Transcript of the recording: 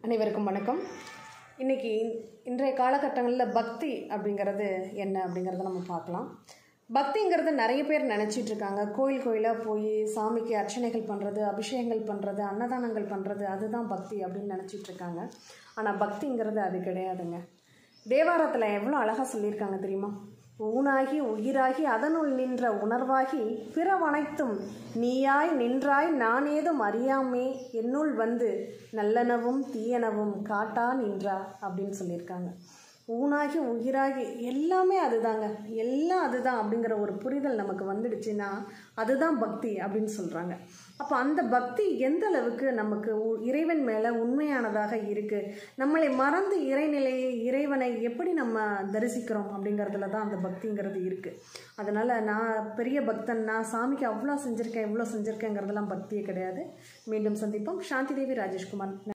அனைவருக்கும் வணக்கம் இன்றைக்கி இன்றைய காலகட்டங்களில் பக்தி அப்படிங்கிறது என்ன அப்படிங்கிறத நம்ம பார்க்கலாம் பக்திங்கிறது நிறைய பேர் நினச்சிட்டு இருக்காங்க கோயில் கோயிலாக போய் சாமிக்கு அர்ச்சனைகள் பண்ணுறது அபிஷேகங்கள் பண்ணுறது அன்னதானங்கள் பண்ணுறது அதுதான் பக்தி அப்படின்னு நினச்சிட்டு இருக்காங்க ஆனால் பக்திங்கிறது அது கிடையாதுங்க தேவாரத்தில் எவ்வளோ அழகாக சொல்லியிருக்காங்க தெரியுமா ஊனாகி உயிராகி அதனுள் நின்ற உணர்வாகி பிறவனைத்தும் நீயாய் நின்றாய் நானேதும் அறியாமே என்னுள் வந்து நல்லனவும் தீயனவும் காட்டா நின்றா அப்படின்னு சொல்லியிருக்காங்க ஊனாகி உயிராகி எல்லாமே அதுதாங்க எல்லாம் அதுதான் அப்படிங்கிற ஒரு புரிதல் நமக்கு வந்துடுச்சுன்னா அதுதான் பக்தி அப்படின்னு சொல்கிறாங்க அப்போ அந்த பக்தி எந்த அளவுக்கு நமக்கு உ- இறைவன் மேலே உண்மையானதாக இருக்குது நம்மளை மறந்து இறைநிலையை இறைவனை எப்படி நம்ம தரிசிக்கிறோம் அப்படிங்கிறதுல தான் அந்த பக்திங்கிறது இருக்குது அதனால் நான் பெரிய பக்தன் நான் சாமிக்கு அவ்வளோ செஞ்சுருக்கேன் இவ்வளோ செஞ்சுருக்கேங்கிறதெல்லாம் பக்தியே கிடையாது மீண்டும் சந்திப்போம் சாந்தி தேவி ராஜேஷ்குமார்